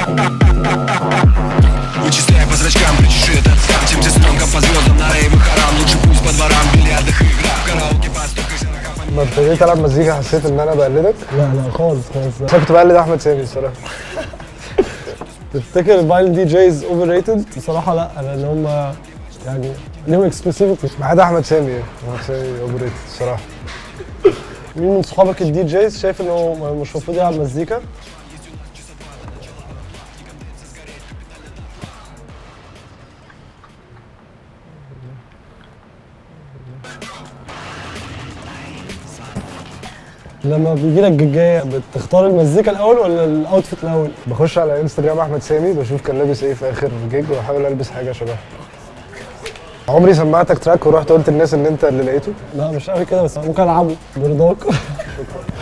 Вычисляя по зрачкам, причешу этот скам Чем стрёмка по звездам на рейвах харам Лучше пусть по дворам, бильярдах и игра В караоке постукайся на капоне لما ابتديت العب مزيكا حسيت ان انا بقلدك لا لا خالص خالص بس انا كنت بقلد احمد سامي الصراحه تفتكر الفاينل دي جيز اوفر ريتد بصراحه لا لان هم يعني ليهم اكسبيسيفيك ما عدا احمد سامي احمد سامي اوفر ريتد الصراحه مين من صحابك الدي جيز شايف انه مش المفروض يلعب مزيكا لما بيجي لك جيجايه بتختار المزيكا الاول ولا الاوتفيت الاول؟ بخش على انستجرام احمد سامي بشوف كان لابس ايه في اخر جيج واحاول البس حاجه شبهها عمري سمعتك تراك ورحت قلت للناس ان انت اللي لقيته لا مش قوي كده بس ممكن العبه برضاك